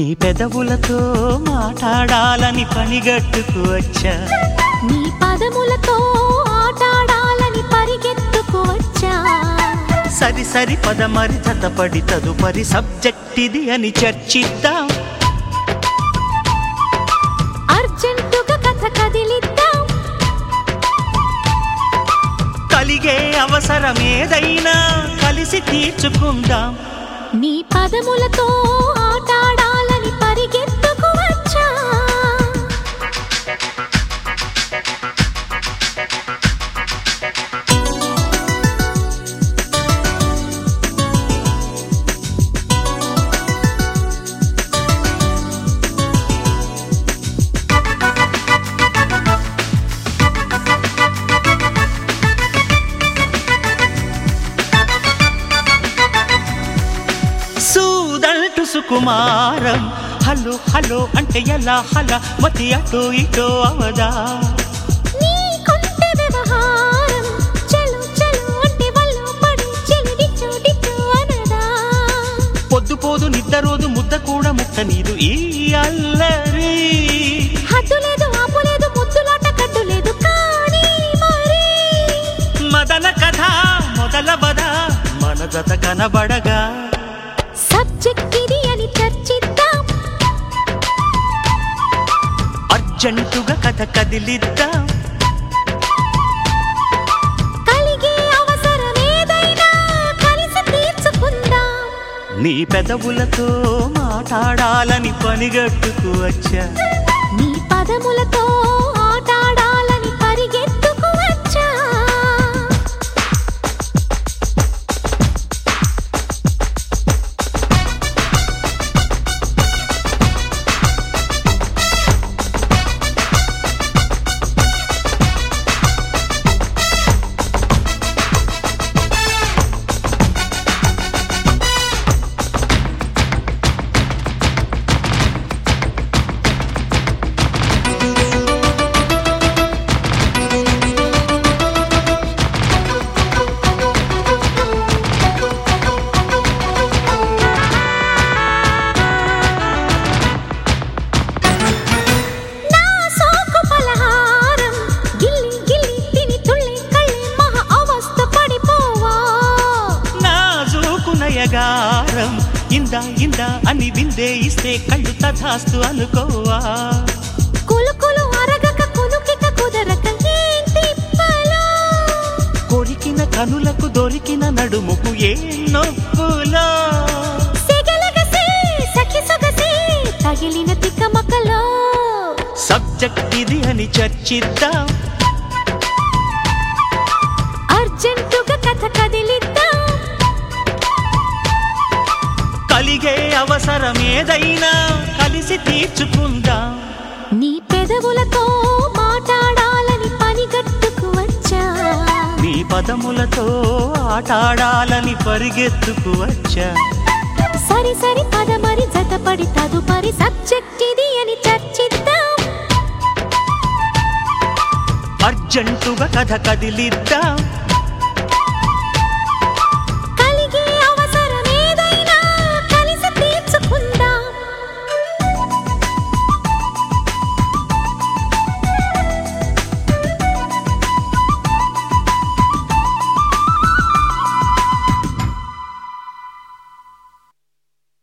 పెదవులతో మాట్లాడాలని పనిగట్టుకు వచ్చా నీ పదములతో ఆటాడాలని పరిగెత్తుకు వచ్చా సరి సరి పదమరి జతపడి తదుపరి సబ్జెక్ట్ ఇది అని చర్చిద్దాం అర్జెంటుగా కథ కదిలిద్దాం కలిగే అవసరం ఏదైనా కలిసి తీర్చుకుందాం నీ పదములతో ఆటాడాలని పరిగెత్తుకు వచ్చా సూదంటు సుకుమారం హలో హలో అంటే ఎలా హల మతి అటు ఇటో అవదా నీ కొంటె వ్యవహారం చలు చలు అంటే వల్ల పడి చెలిడిచు డిచు అనదా పొద్దు పోదు నిద్ర రోజు ముద్ద కూడా ముట్ట నీదు ఈ అల్లరి హద్దు లేదు ఆపు లేదు ముద్దులాట కట్టు లేదు కానీ మరి మదన కథ మొదల బద మన జత కనబడగా సబ్జెక్ట్ ఇది అని చర్చిద్దాం అర్జెంటుగా కథ కదిలిద్దాం కలిగే అవసరం ఏదైనా కలిసి తీర్చుకుందాం నీ పెదవులతో మాట్లాడాలని పనిగట్టుకు వచ్చా నీ పదములతో ఆటాడాలని పరిగెత్తుకు వచ్చా నా సోకు పలహారం గిల్లి గిల్లి తిని తుళ్ళి కళ్ళి మహా అవస్థ పడిపోవా నాజూకు నయగారం ఇందా ఇందా అని విందే ఇస్తే కళ్ళు తథాస్తు అనుకోవా కులుకులు అరగక కునుకిక కుదరక ఏం తిప్పలో కొరికిన కనులకు దొరికిన నడుముకు ఏ నొప్పులో సెగలగసే సఖి సొగసే తగిలిన తిక్కమక్కలో సబ్జెక్ట్ ఇది అని చర్చిద్దాం అర్జెంటుగా కథ కదిలిద్దాం కలిగే అవసరం ఏదైనా కలిసి తీర్చుకుందాం నీ పెదవులతో మాట్లాడాలని పనిగట్టుకు వచ్చా నీ పదములతో ఆటాడాలని పరిగెత్తుకు వచ్చా సరి సరి పదమరి జతపడి తదుపరి సబ్జెక్ట్ ఇది అని చర్చిద్దాం అర్జెంటుగా కథ కదిలిద్దాం